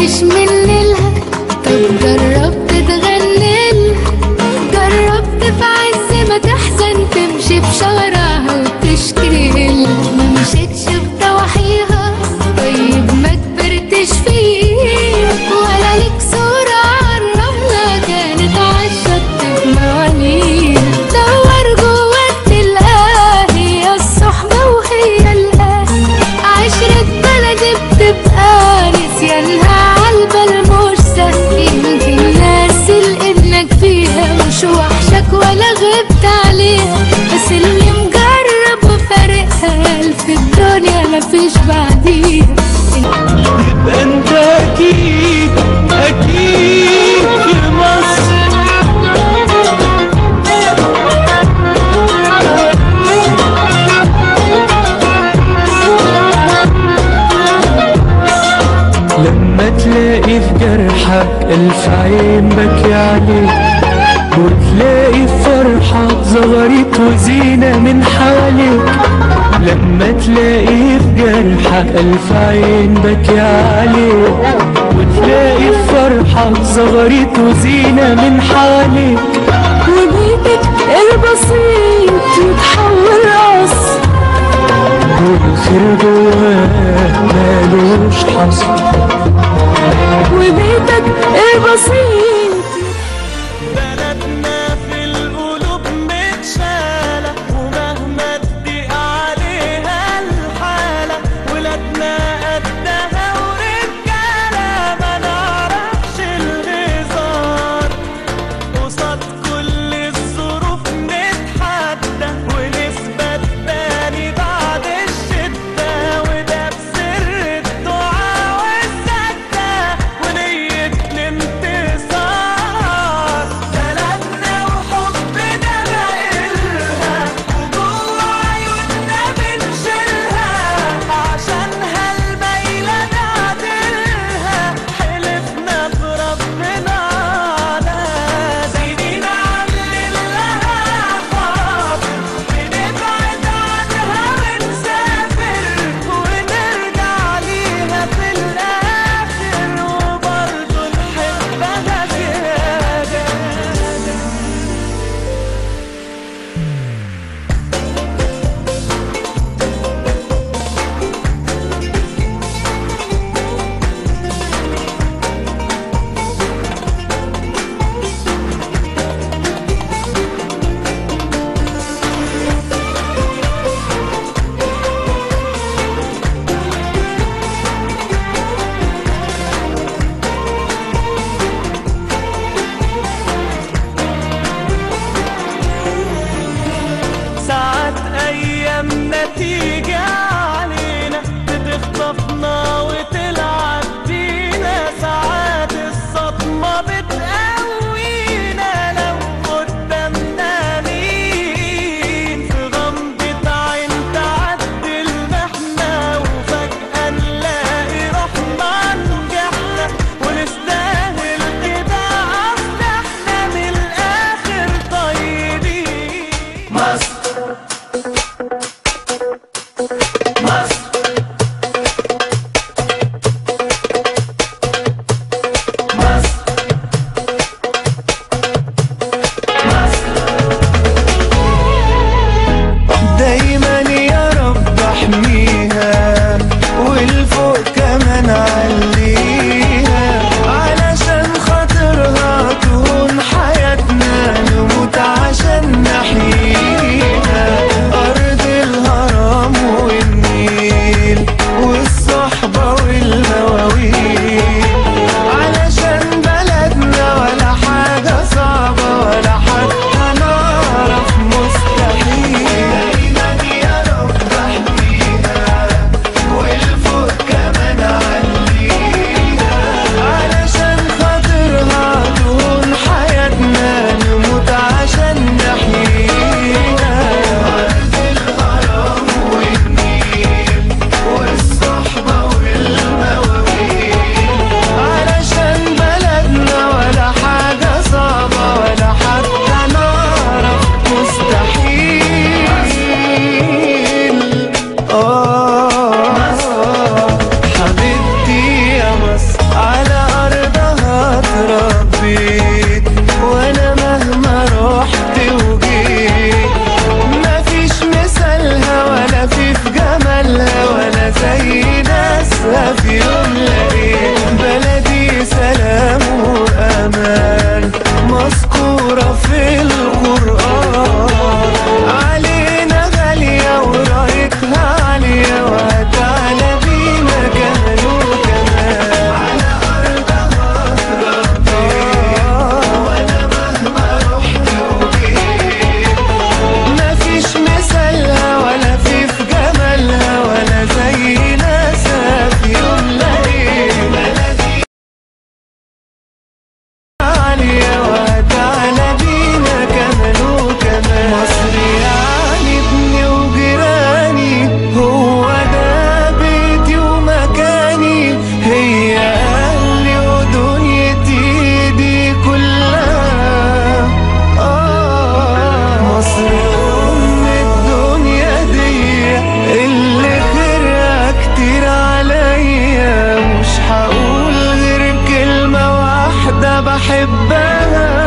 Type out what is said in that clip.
مش من ليلها طب جربت تغني جربت في عز ما تحزن تمشي في شوارعها وتشكي لها ما مشيتش بضواحيها طيب ما كبرتش فيه ولا ليك صورة عالرملة كانت عالشط بموانيها دور جواك تلقاها هي الصحبة وهي القاس عشرة بلدي بتبقى نسيانها عالبال مش سهل يمكن ناسي انك فيها مش وحشك ولا غبت عليها بس اللي مجرب وفارقها في الدنيا مفيش بعديها يبقى انت اكيد اكيد في مصر لما تلاقي في جرحك ألف عين بكي عليك وتلاقي في فرحك زغرت وزينة من حواليك لما تلاقي في جرحك ألف عين بكي عليك وتلاقي في فرحك زغرت وزينة من حواليك وبيتك البسيط يتحول قصر والخير جواه مالوش حصر وبيتك البسيط بلدنا في القلوب متشالة ومهما تضيق عليها الحالة ولادنا قدها ورجالة ما نعرفش الهزار قصاد كل الظروف نتحدى ونثبت تاني بعد الشدة وده بسر الدعاء والسجدة ونية الانتصار حبيت وانا مهما رحت وجيت مفيش مثالها ولا في في جمالها ولا زي ناسها في يوم لقيت بلدي سلام وامان مذكورة في القرآن علينا غالية ورايتها عالية وهتعلى بينا كمان وكمان على أرضها اتربيت وأنا مهما رحت وجيت مفيش مثالها ولا في في جمالها ولا زي ناسها في يوم لقيت بلدي عالية وهتعلى بينا كمان وكمان مصر يعني ابني وجيراني هو ده بيتي ومكاني هي أهلي ودنيتي دي كلها آه مصر أم الدنيا دي اللي خيرها كتير عليا مش هقول غير كلمة واحدة بحبها